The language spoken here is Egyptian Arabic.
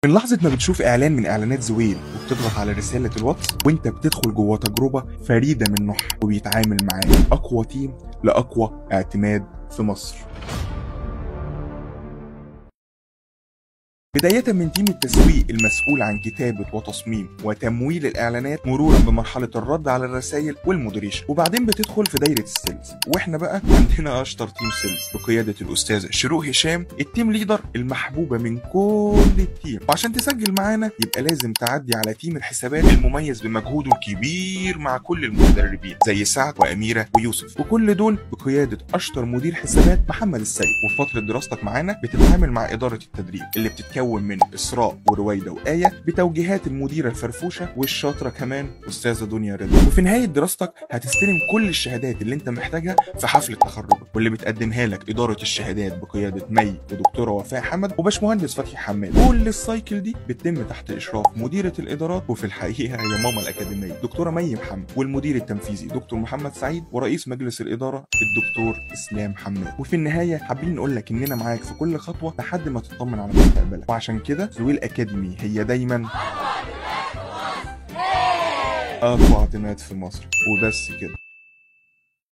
من لحظة ما بتشوف إعلان من إعلانات زويل وبتضغط على رسالة الواتس وأنت بتدخل جوه تجربة فريدة من نوعها وبيتعامل معاك أقوى تيم لأقوى اعتماد في مصر بداية من تيم التسويق المسؤول عن كتابة وتصميم وتمويل الإعلانات مرورا بمرحلة الرد على الرسائل والمودريشن وبعدين بتدخل في دايرة السيلز وإحنا بقى عندنا أشطر تيم سيلز بقيادة الأستاذ شروق هشام التيم ليدر المحبوبة من كل التيم وعشان تسجل معانا يبقى لازم تعدي على تيم الحسابات المميز بمجهوده الكبير مع كل المدربين زي سعد وأميرة ويوسف وكل دول بقيادة أشطر مدير حسابات محمد السيد وفي فترة دراستك معانا بتتعامل مع إدارة التدريب اللي بتتكون من إسراء ورويدة وآية بتوجيهات المديرة الفرفوشة والشاطرة كمان أستاذة دنيا رضا وفي نهاية دراستك هتستلم كل الشهادات اللي أنت محتاجها في حفل تخرجك واللي بتقدمها لك إدارة الشهادات بقيادة مي ودكتورة وفاء حمد وباشمهندس فتحي حماد كل السايكل دي بتتم تحت إشراف مديرة الإدارات وفي الحقيقة هي ماما الأكاديمية دكتورة مي محمد والمدير التنفيذي دكتور محمد سعيد ورئيس مجلس الإدارة الدكتور إسلام حماد وفي النهاية حابين نقول لك إننا معاك في كل خطوة لحد ما تطمن على مستقبلك وعشان كده زويل أكاديمي هي دايما أقوى اعتماد في مصر وبس كده